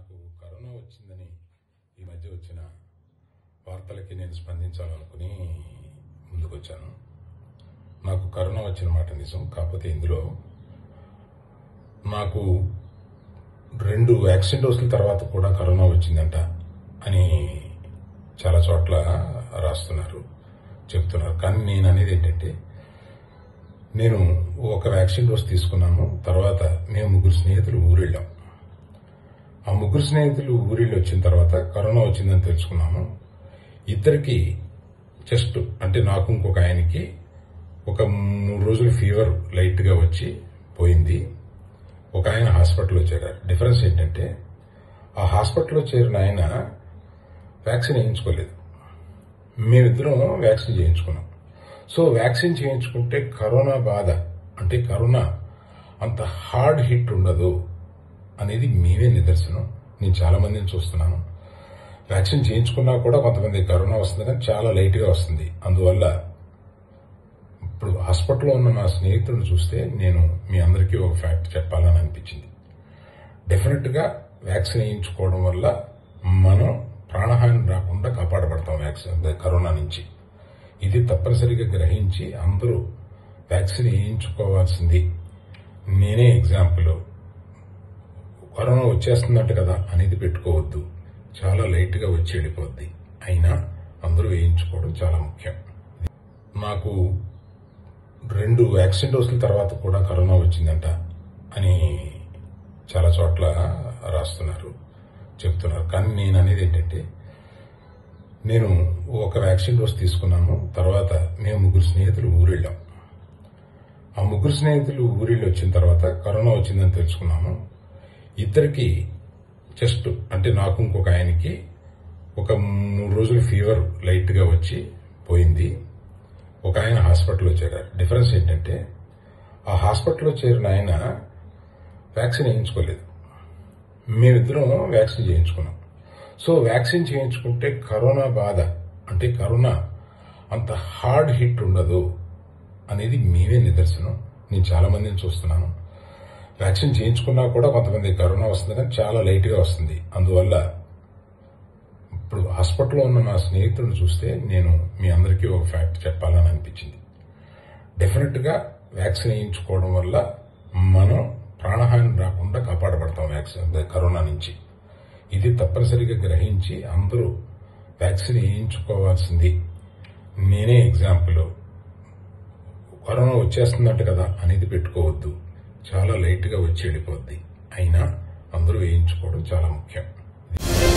నాకు కరోనా వచ్చిందని ఈ మధ్య వచ్చిన వార్తలకి నేను స్పందించాలనుకుని ముందుకొచ్చాను నాకు కరోనా వచ్చిన మాట నిజం కాకపోతే ఇందులో నాకు రెండు వ్యాక్సిన్ డోసుల తర్వాత కూడా కరోనా వచ్చిందంట అని చాలా చోట్ల రాస్తున్నారు చెప్తున్నారు కానీ నేను అనేది ఏంటంటే నేను ఒక వ్యాక్సిన్ డోస్ తీసుకున్నాము తర్వాత మేము ముగ్గురు స్నేహితులు ఊరెళ్ళాం ఆ ముగ్గురు స్నేహితులు ఊరిలో వచ్చిన తర్వాత కరోనా వచ్చిందని తెలుసుకున్నాము ఇద్దరికి జస్ట్ అంటే నాకు ఇంకొక ఆయనకి ఒక మూడు రోజులు ఫీవర్ లైట్ గా వచ్చి పోయింది ఒక ఆయన హాస్పిటల్లో చేరారు డిఫరెన్స్ ఏంటంటే ఆ హాస్పిటల్లో చేరిన ఆయన వ్యాక్సిన్ వేయించుకోలేదు మేమిద్దరం వ్యాక్సిన్ చేయించుకున్నాం సో వ్యాక్సిన్ చేయించుకుంటే కరోనా బాధ అంటే కరోనా అంత హార్డ్ హిట్ ఉండదు అనేది మేమే నిదర్శనం నేను చాలా మందిని చూస్తున్నాను వ్యాక్సిన్ చేయించుకున్నా కూడా కొంతమంది కరోనా వస్తుంది కానీ చాలా లైట్ గా వస్తుంది అందువల్ల ఇప్పుడు హాస్పిటల్లో ఉన్న మా స్నేహితులను చూస్తే నేను మీ అందరికీ ఒక ఫ్యాక్ట్ చెప్పాలని అనిపించింది డెఫినెట్ గా వ్యాక్సిన్ వేయించుకోవడం వల్ల మనం ప్రాణహాని రాకుండా కాపాడబడతాం వ్యాక్సిన్ కరోనా నుంచి ఇది తప్పనిసరిగా గ్రహించి అందరూ వ్యాక్సిన్ వేయించుకోవాల్సింది నేనే ఎగ్జాంపుల్ కరోనా వచ్చేస్తుందంట కదా అనేది పెట్టుకోవద్దు చాలా లైట్ గా వచ్చి వెళ్ళిపోద్ది అయినా అందరూ వేయించుకోవడం చాలా ముఖ్యం నాకు రెండు వ్యాక్సిన్ డోసుల తర్వాత కూడా కరోనా వచ్చిందంట అని చాలా చోట్ల రాస్తున్నారు చెప్తున్నారు కానీ నేను అనేది ఏంటంటే నేను ఒక వ్యాక్సిన్ డోస్ తీసుకున్నాము తర్వాత మేము ముగ్గురు స్నేహితులు ఊరెళ్ళాం ఆ ముగ్గురు స్నేహితులు ఊరిలో వచ్చిన తర్వాత కరోనా వచ్చిందని తెలుసుకున్నాము ఇద్దరికి జస్ట్ అంటే నాకు ఇంకొక ఆయనకి ఒక మూడు రోజులు ఫీవర్ లైట్ గా వచ్చి పోయింది ఒక ఆయన హాస్పిటల్లో చేరారు డిఫరెన్స్ ఏంటంటే ఆ హాస్పిటల్లో చేరిన ఆయన వ్యాక్సిన్ వేయించుకోలేదు మేమిద్దరం వ్యాక్సిన్ చేయించుకున్నాం సో వ్యాక్సిన్ చేయించుకుంటే కరోనా బాధ అంటే కరోనా అంత హార్డ్ హిట్ ఉండదు అనేది మేమే నిదర్శనం నేను చాలా మందిని చూస్తున్నాను వ్యాక్సిన్ చేయించుకున్నా కూడా కొంతమంది కరోనా వస్తుంది కానీ చాలా లైట్ గా వస్తుంది అందువల్ల ఇప్పుడు హాస్పిటల్లో ఉన్న మా స్నేహితులను చూస్తే నేను మీ అందరికీ ఒక ఫ్యాక్ట్ చెప్పాలని అనిపించింది డెఫినెట్ గా వ్యాక్సిన్ వేయించుకోవడం వల్ల మనం ప్రాణహాని రాకుండా కాపాడబడతాం వ్యాక్సిన్ కరోనా నుంచి ఇది తప్పనిసరిగా గ్రహించి అందరూ వ్యాక్సిన్ వేయించుకోవాల్సింది నేనే ఎగ్జాంపుల్ కరోనా వచ్చేస్తుందంట కదా అనేది పెట్టుకోవద్దు చాలా లైట్ గా వచ్చి వెళ్ళిపోద్ది అయినా అందరూ వేయించుకోవడం చాలా ముఖ్యం